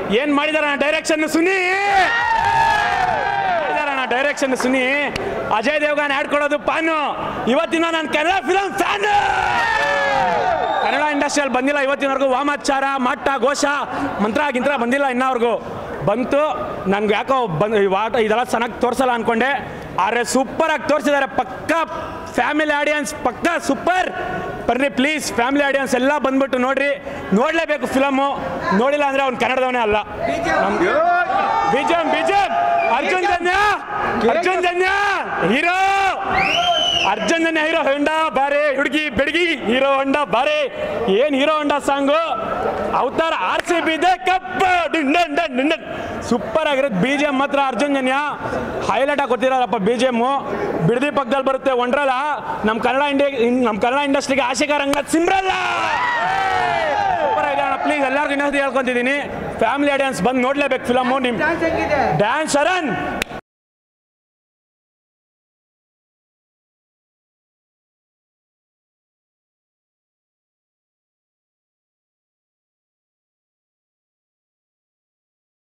ಏನ್ ಮಾಡಿದಾರ ಡೈರೆಕ್ಷನ್ ಸುನಿ ಮಾಡಿದಾರಣ್ಣ ಡೈರೆಕ್ಷನ್ ಸುನಿ ಅಜಯ್ ದೇವ್ಗಾನ್ ಆಡ್ಕೊಡೋದು ಪಾನು ಇವತ್ತಿನ ನಾನು ಕನ್ನಡ ಫಿಲಂ ಫ್ಯಾನ್ ಕನ್ನಡ ಇಂಡಸ್ಟ್ರಿಯಲ್ಲಿ ಬಂದಿಲ್ಲ ಇವತ್ತಿನವರೆಗೂ ವಾಮಾಚಾರ ಮಟ್ಟ ಘೋಷ ಮಂತ್ರ ಗಿಂತ್ರ ಬಂದಿಲ್ಲ ಇನ್ನವರೆಗೂ ಬಂತು ನನ್ಗೆ ಯಾಕೋ ಬಂದು ವಾಟ ಇದೆಲ್ಲ ಚೆನ್ನಾಗಿ ತೋರಿಸಲ್ಲ ಅನ್ಕೊಂಡೆ ಆದರೆ ಸೂಪರಾಗಿ ತೋರಿಸಿದ್ದಾರೆ ಪಕ್ಕ ಫ್ಯಾಮಿಲಿ ಆಡಿಯನ್ಸ್ ಪಕ್ಕ ಸೂಪರ್ ಬರ್ರಿ ಪ್ಲೀಸ್ ಫ್ಯಾಮಿಲಿ ಆಡಿಯನ್ಸ್ ಎಲ್ಲ ಬಂದ್ಬಿಟ್ಟು ನೋಡ್ರಿ ನೋಡಲೇಬೇಕು ಫಿಲಮು ನೋಡಿಲ್ಲ ಅಂದರೆ ಅವ್ನು ಕನ್ನಡದವನೇ ಅಲ್ಲ BGM BGM Arjun Janya Arjun Janya hero Arjun Janya hero ಹೊಂಡ ಬಾರೆ ಹುಡುಗಿ ಬೆಡಗಿ ಹೀರೋ ಹೊಂಡ ಬಾರೆ ಏನ್ ಹೀರೋ ಹೊಂಡ ಸಾಂಗು ಅವತಾರ ಆರ್ ಸಿ ಬಿ ಇದೆ ಕಪ್ಪ ಸೂಪರ್ ಆಗಿರುತ್ತೆ ಬಿ ಜಿ ಎಮ್ ಮಾತ್ರ ಅರ್ಜುನ್ ಜನ್ಯ ಹೈಲೈಟ್ ಆಗಿ ಕೊಟ್ಟಿರೋರಪ್ಪ ಬಿ ಜಿ ಎಮ್ಮು ಬಿಡದಿ ಪಕ್ಕದಲ್ಲಿ ಬರುತ್ತೆ ಒಂಡ್ರಲ್ಲ ನಮ್ಮ ಕನ್ನಡ ಇಂಡಿಯಾ ನಮ್ಮ ಕನ್ನಡ ಇಂಡಸ್ಟ್ರಿಗೆ ಆಶಿಕಾ ರಂಗ ಸಿಮ್ರಲ್ಲ ಸೂಪರ್ ಆಗಿದೆ ಅಣ್ಣ ಪ್ಲೀಸ್ ಎಲ್ಲರಿಗೂ ಇನ್ನೊಂದು ಹೇಳ್ಕೊಂತಿದ್ದೀನಿ ಫ್ಯಾಮಿಲಿ ಆಡಿಯನ್ಸ್ ಬಂದು ನೋಡ್ಲೇಬೇಕು ಫಿಲಮು ನಿಮ್ ಡ್ಯಾನ್ಸ್ ಶರಣ್